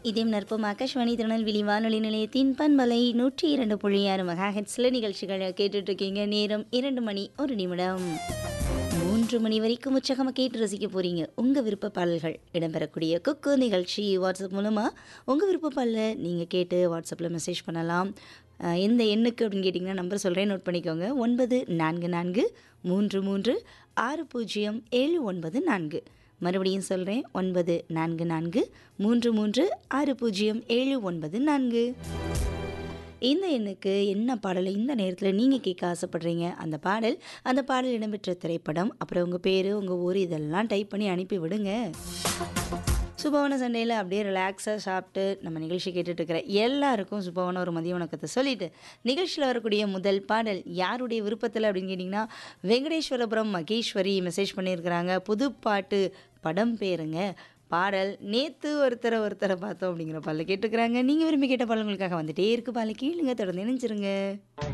இதயம் நற்பம் ஆகாஷ்வாணி திருநெல்வேலி வானொலி நிலையத்தின் பண்பலை நூற்றி இரண்டு புள்ளி ஆறு மெகா ஹெட்ஸில் நிகழ்ச்சிகளை கேட்டுட்ருக்கீங்க நேரம் இரண்டு மணி ஒரு நிமிடம் மூன்று மணி வரைக்கும் உற்சாகமாக கேட்டு ரசிக்க போகிறீங்க உங்கள் விருப்ப பாடல்கள் இடம்பெறக்கூடிய குக்கு நிகழ்ச்சி வாட்ஸ்அப் மூலமாக உங்கள் விருப்ப பாடலை நீங்கள் கேட்டு வாட்ஸ்அப்பில் மெசேஜ் பண்ணலாம் அஹ், எந்த எண்ணுக்கு அப்படின்னு கேட்டிங்கன்னா நம்பர் சொல்கிறேன் நோட் பண்ணிக்கோங்க ஒன்பது நான்கு நான்கு மூன்று மூன்று ஆறு பூஜ்ஜியம் ஏழு ஒன்பது நான்கு மறுபடியும் சொல்கிறேன் ஒன்பது நான்கு நான்கு மூன்று மூன்று ஆறு பூஜ்ஜியம் ஏழு ஒன்பது நான்கு இந்த எண்ணுக்கு என்ன பாடலை இந்த நேரத்தில் நீங்கள் கேட்க ஆசைப்படுறீங்க அந்த பாடல் அந்த பாடல் இடம்பெற்ற திரைப்படம் அப்புறம் உங்கள் பேர் உங்கள் ஊர் இதெல்லாம் டைப் பண்ணி அனுப்பி விடுங்க சுபவன சண்டையில் அப்படியே ரிலாக்ஸாக சாப்பிட்டு நம்ம நிகழ்ச்சி கேட்டுட்டு இருக்கிற எல்லாருக்கும் சுபவன ஒரு மதிய வணக்கத்தை சொல்லிட்டு நிகழ்ச்சியில் வரக்கூடிய முதல் பாடல் யாருடைய விருப்பத்தில் அப்படின்னு கேட்டிங்கன்னா வெங்கடேஸ்வரபுரம் மகேஸ்வரி மெசேஜ் பண்ணியிருக்கிறாங்க புது பாட்டு படம் பேருங்க பாடல் நேத்து ஒருத்தரை ஒருத்தரை பார்த்தோம் அப்படிங்கிற பாடல கேட்டுக்கிறாங்க நீங்கள் விரும்பி கேட்ட பாடல் உங்களுக்காக வந்துட்டே இருக்கு பாடல கேளுங்க தொடர்ந்து இணைஞ்சிருங்க